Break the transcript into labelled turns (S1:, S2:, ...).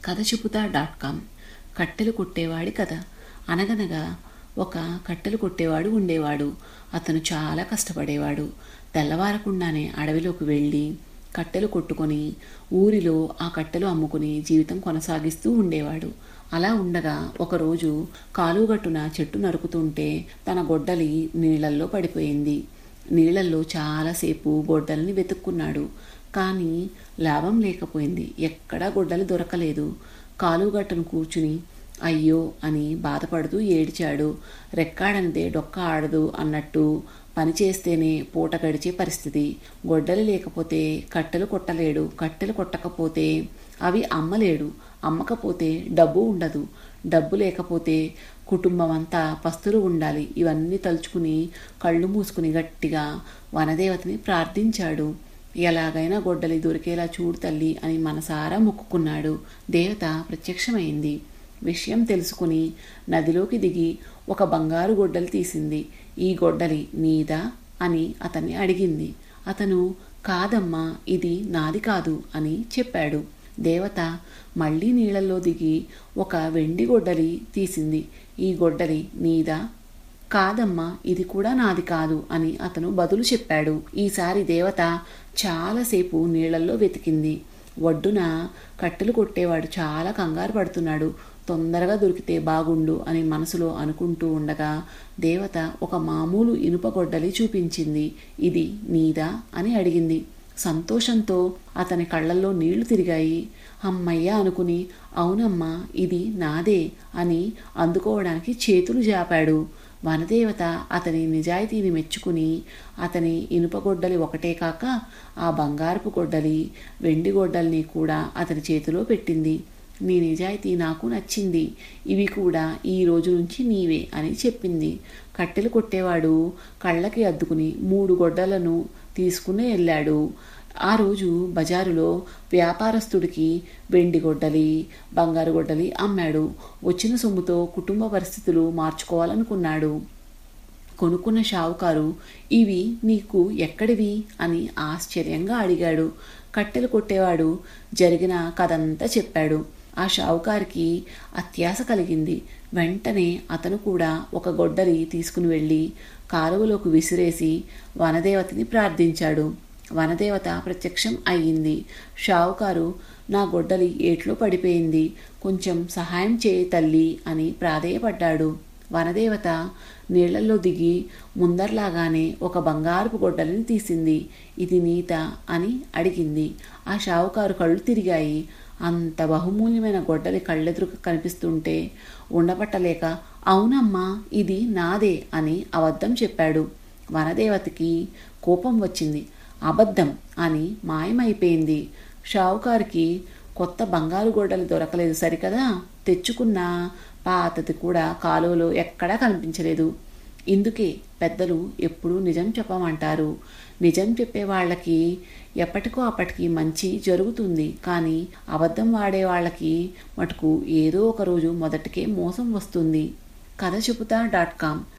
S1: కథ చెబుతా dot com కట్టెలు కొట్టేవాడి కథ అనగనగా ఒక కట్టెలు కొట్టేవాడు ఉండేవాడు అతను చాలా కష్టపడేవాడు తెల్లవారకుండానే అడవిలోకి వెళ్ళి కట్టెలు కొట్టుకొని ఊరిలో ఆ కట్టెలు అమ్ముకుని జీవితం కొనసాగిస్తూ ఉండేవాడు అలా ఉండగా ఒకరోజు కాలుగట్టున చెట్టు నరుకుతుంటే తన గొడ్డలి నీళ్ళల్లో పడిపోయింది నీళ్ళల్లో చాలాసేపు గొడ్డల్ని వెతుక్కున్నాడు కానీ లాభం లేకపోయింది ఎక్కడా గొడ్డలి దొరకలేదు కాలుగట్టును కూర్చుని అయ్యో అని బాధపడుతూ ఏడిచాడు రెక్కాడనిదే డొక్క ఆడదు అన్నట్టు పని చేస్తేనే పూట గడిచే పరిస్థితి గొడ్డలి లేకపోతే కట్టెలు కొట్టలేడు కట్టెలు కొట్టకపోతే అవి అమ్మలేడు అమ్మకపోతే డబ్బు ఉండదు డబ్బు లేకపోతే కుటుంబం అంతా పస్తులు ఉండాలి ఇవన్నీ తలుచుకుని కళ్ళు మూసుకుని గట్టిగా వనదేవతని ప్రార్థించాడు ఎలాగైనా గొడ్డలి దొరికేలా చూడు తల్లి అని మనసారా మొక్కుకున్నాడు దేవత ప్రత్యక్షమైంది విషయం తెలుసుకుని నదిలోకి దిగి ఒక బంగారు గొడ్డలి తీసింది ఈ గొడ్డలి నీదా అని అతన్ని అడిగింది అతను కాదమ్మా ఇది నాది కాదు అని చెప్పాడు దేవత మళ్ళీ నీళ్ళల్లో దిగి ఒక వెండి గొడ్డలి తీసింది ఈ గొడ్డలి నీదా కాదమ్మా ఇది కూడా నాది కాదు అని అతను బదులు చెప్పాడు ఈసారి దేవత చాలాసేపు నీళ్లలో వెతికింది ఒడ్డున కట్టెలు కొట్టేవాడు చాలా కంగారు పడుతున్నాడు తొందరగా దొరికితే బాగుండు అని మనసులో అనుకుంటూ ఉండగా దేవత ఒక మామూలు ఇనుప గొడ్డలి చూపించింది ఇది నీదా అని అడిగింది సంతోషంతో అతని కళ్ళల్లో నీళ్లు తిరిగాయి అమ్మయ్య అనుకుని అవునమ్మా ఇది నాదే అని అందుకోవడానికి చేతులు జాపాడు వనదేవత అతని నిజాయితీని మెచ్చుకుని అతని ఇనుప గొడ్డలి ఒకటే కాక ఆ బంగారపు గొడ్డలి వెండి గొడ్డల్ని కూడా అతని చేతిలో పెట్టింది నీ నిజాయితీ నాకు నచ్చింది ఇవి కూడా ఈ రోజు నుంచి నీవే అని చెప్పింది కట్టెలు కొట్టేవాడు కళ్ళకి అద్దుకుని మూడు గొడ్డలను తీసుకుని వెళ్ళాడు ఆ రోజు బజారులో వ్యాపారస్తుడికి వెండి గొడ్డలి బంగారు గొడ్డలి అమ్మాడు వచ్చిన సొమ్ముతో కుటుంబ పరిస్థితులు మార్చుకోవాలనుకున్నాడు కొనుక్కున్న షావుకారు ఇవి నీకు ఎక్కడివి అని ఆశ్చర్యంగా అడిగాడు కట్టెలు కొట్టేవాడు జరిగిన కథంతా చెప్పాడు ఆ షావుకారికి అత్యాస కలిగింది వెంటనే అతను కూడా ఒక గొడ్డలి తీసుకుని వెళ్ళి కాలువలోకి విసిరేసి వనదేవతని ప్రార్థించాడు వనదేవత ప్రత్యక్షం అయ్యింది షావుకారు నా గొడ్డలి ఏట్లో పడిపోయింది కొంచెం సహాయం చేయి తల్లి అని ప్రాధేయపడ్డాడు వనదేవత నీళ్లలో దిగి ముందర్లాగానే ఒక బంగారుపు గొడ్డలిని తీసింది ఇది నీత అని అడిగింది ఆ షావుకారు కళ్ళు తిరిగాయి అంత బహుమూల్యమైన గొడ్డలి కళ్ళెదురు కనిపిస్తుంటే ఉండపట్టలేక అవునమ్మా ఇది నాదే అని అబద్ధం చెప్పాడు వనదేవతకి కోపం వచ్చింది అబద్ధం అని మాయమైపోయింది షావుకారికి కొత్త బంగారు గొడ్డలి దొరకలేదు సరికదా తెచ్చుకున్న పాతది కూడా కాలువలో ఎక్కడా కనిపించలేదు ఇందుకే పెద్దలు ఎప్పుడూ నిజం చెప్పమంటారు నిజం చెప్పే వాళ్ళకి ఎప్పటికో అప్పటికి మంచి జరుగుతుంది కానీ అబద్ధం వాడే వాళ్ళకి మటుకు ఏదో ఒక రోజు మొదటికే మోసం వస్తుంది కథ చెబుతా డాట్ కామ్